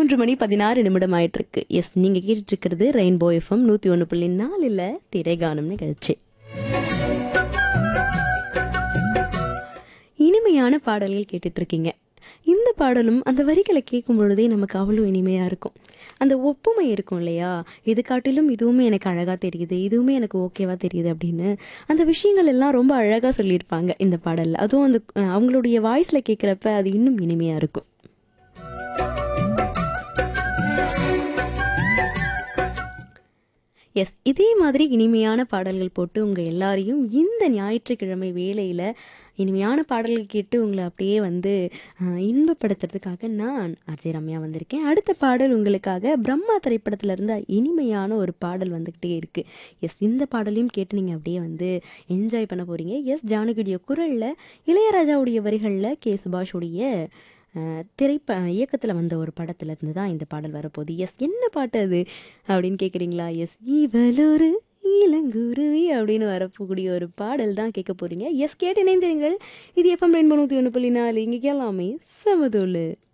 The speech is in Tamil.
மூன்று மணி பதினாறு நிமிடம் ஆயிட்டு இருக்கு எஸ் நீங்க கேட்டுட்டு இருக்கிறது ரெயின்போ எஃப்எம் நூத்தி ஒன்று புள்ளி நாலுல திரைகானம் நிகழ்ச்சி இனிமையான பாடல்கள் கேட்டுட்டு இருக்கீங்க இந்த பாடலும் அந்த வரிகளை கேட்கும் பொழுதே நமக்கு அவ்வளோ இனிமையாக இருக்கும் அந்த ஒப்புமை இருக்கும் இல்லையா இது காட்டிலும் இதுவுமே எனக்கு அழகாக தெரியுது இதுவுமே எனக்கு ஓகேவா தெரியுது அப்படின்னு அந்த விஷயங்கள் எல்லாம் ரொம்ப அழகாக சொல்லியிருப்பாங்க இந்த பாடலில் அதுவும் அந்த அஹ், அவங்களுடைய வாய்ஸில் கேட்குறப்ப அது இன்னும் இனிமையாக இருக்கும் எஸ் இதே மாதிரி இனிமையான பாடல்கள் போட்டு உங்கள் எல்லாரையும் இந்த ஞாயிற்றுக்கிழமை வேளையில் இனிமையான பாடல்கள் கேட்டு உங்களை அப்படியே வந்து அஹ், இன்பப்படுத்துறதுக்காக நான் அஜய் ரம்யா வந்திருக்கேன் அடுத்த பாடல் உங்களுக்காக பிரம்மா திரைப்படத்துல இருந்த இனிமையான ஒரு பாடல் வந்துக்கிட்டே இருக்குது எஸ் இந்த பாடலையும் கேட்டு நீங்கள் அப்படியே வந்து என்ஜாய் பண்ண போகிறீங்க எஸ் ஜானகியுடைய குரலில் இளையராஜாவுடைய வரிகளில் கே சுபாஷுடைய அஹ், திரைப்ப இயக்கத்தில் வந்த ஒரு படத்துல இருந்து தான் இந்த பாடல் வரப்போகுது எஸ் என்ன பாட்டு அது அப்படின்னு கேட்குறீங்களா எஸ் இவளொரு இளங்குருவி அப்படின்னு வரக்கூடிய ஒரு பாடல் தான் கேட்க போறீங்க எஸ் கேட்டு இணைந்திருங்கள் இது எஃப்எம் ரெண்டு நூற்றி ஒன்று புள்ளி நாலு இங்கே எல்லாமே சமதோலு